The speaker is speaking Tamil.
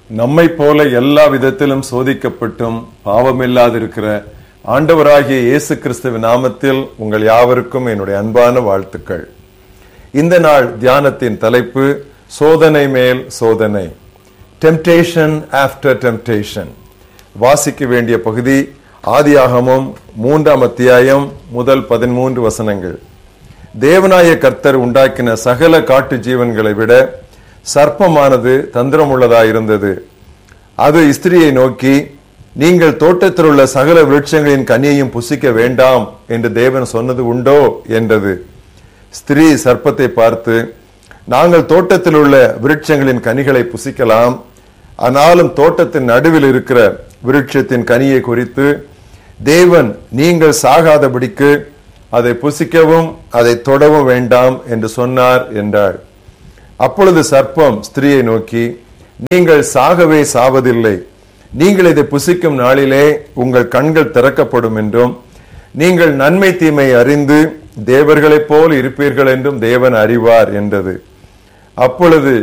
நம்மை போல எல்லா விதத்திலும் சோதிக்கப்பட்டும் பாவமில்லாதிருக்கிற ஆண்டவராகிய இயேசு கிறிஸ்துவின் நாமத்தில் உங்கள் யாவருக்கும் என்னுடைய அன்பான வாழ்த்துக்கள் இந்த நாள் தியானத்தின் தலைப்பு சோதனை மேல் சோதனை டெம்டேஷன் ஆஃப்டர் டெம்டேஷன் வாசிக்க வேண்டிய பகுதி ஆதியாகமம் மூன்றாம் அத்தியாயம் முதல் பதிமூன்று வசனங்கள் தேவனாய கர்த்தர் உண்டாக்கின சகல காட்டு ஜீவன்களை விட சர்ப்பமானது தந்திரமுள்ளதாயிருந்தது அது ஸ்திரியை நோக்கி நீங்கள் தோட்டத்தில் உள்ள சகல விருட்சங்களின் கனியையும் புசிக்க வேண்டாம் என்று தேவன் சொன்னது உண்டோ என்றது ஸ்திரீ சர்ப்பத்தை பார்த்து நாங்கள் தோட்டத்தில் உள்ள விருட்சங்களின் கனிகளை புசிக்கலாம் ஆனாலும் தோட்டத்தின் நடுவில் இருக்கிற விருட்சத்தின் கனியை குறித்து தேவன் நீங்கள் சாகாதபடிக்கு அதை புசிக்கவும் அதை தொடவும் வேண்டாம் என்று சொன்னார் என்றாள் அப்பொழுது சர்ப்பம் ஸ்திரியை நோக்கி நீங்கள் சாகவே சாவதில்லை நீங்கள் இதை புசிக்கும் நாளிலே உங்கள் கண்கள் திறக்கப்படும் என்றும் நீங்கள் நன்மை தீமை அறிந்து தேவர்களைப் போல் இருப்பீர்கள் என்றும் தேவன் அறிவார் என்றது அப்பொழுது